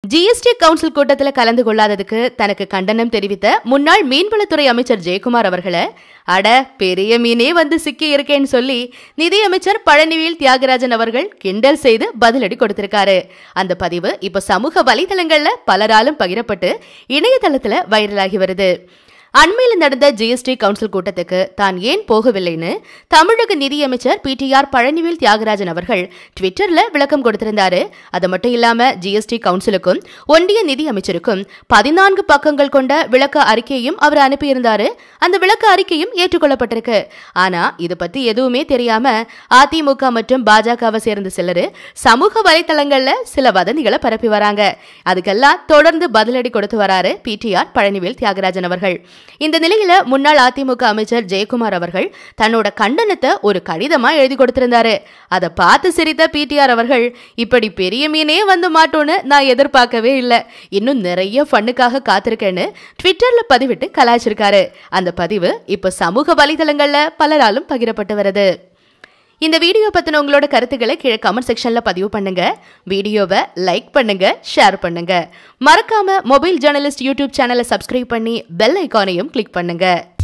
GST council கூட்டத்தில் கலந்து கொள்ளாததுக்கு தனக்கு கண்டனம் தெரிவித்த முன்னாள் மீன்வளத்துறை அமைச்சர் ஜெயக்குமார் அவர்களை அட பெரிய மீனே வந்து சிக்கி இருக்கேன்னு சொல்லி நிதியமைச்சர் பழனிவேல் தியாகராஜன் அவர்கள் கிண்டல் செய்து பதிலடி கொடுத்திருக்காரு அந்த பதிவு இப்ப சமூக வலைதளங்கள்ல பலராலும் பகிரப்பட்டு இணையதளத்துல வைரலாகி வருது அண்மையில் நடந்த ஜிஎஸ்டி கவுன்சில் கூட்டத்துக்கு தான் ஏன் போகவில்லைன்னு தமிழக நிதியமைச்சர் பிடிஆர் பழனிவேல் தியாகராஜன் அவர்கள் ட்விட்டர்ல விளக்கம் கொடுத்திருந்தாரு அது மட்டும் இல்லாம ஜிஎஸ்டி கவுன்சிலுக்கும் ஒன்றிய நிதி அமைச்சருக்கும் பதினான்கு பக்கங்கள் கொண்ட விளக்க அறிக்கையும் அவர் அனுப்பியிருந்தாரு அந்த விளக்க அறிக்கையும் ஏற்றுக்கொள்ளப்பட்டிருக்கு ஆனா இது பத்தி எதுவுமே தெரியாம அதிமுக மற்றும் பாஜகவை சேர்ந்த சிலர் சமூக வலைத்தளங்கள்ல சில வதந்திகளை பரப்பி வராங்க அதுக்கெல்லாம் தொடர்ந்து பதிலடி கொடுத்து வராரு பிடிஆர் பழனிவேல் தியாகராஜன் அவர்கள் இந்த நிலையில முன்னாள் அதிமுக அமைச்சர் ஜெயக்குமார் அவர்கள் தன்னோட கண்டனத்தை ஒரு கடிதமா எழுதி கொடுத்திருந்தாரு அதை பார்த்து சிரித்த பிடிஆர் அவர்கள் இப்படி பெரிய மீனே வந்து மாட்டோன்னு நான் எதிர்பார்க்கவே இல்லை இன்னும் நிறைய ஃபண்ணுக்காக காத்திருக்கேன்னு ட்விட்டர்ல பதிவிட்டு கலாய்ச்சிருக்காரு அந்த பதிவு இப்ப சமூக வலைதளங்கள்ல பலராலும் பகிரப்பட்டு வருது இந்த வீடியோ பத்தின உங்களோட கருத்துக்களை கீழே கமெண்ட் செக்ஷன்ல பதிவு பண்ணுங்க வீடியோவை லைக் பண்ணுங்க ஷேர் பண்ணுங்க மறக்காம மொபைல் ஜேர்னலிஸ்ட் யூடியூப் சேனலை சப்ஸ்கிரைப் பண்ணி பெல் ஐக்கானையும் கிளிக் பண்ணுங்க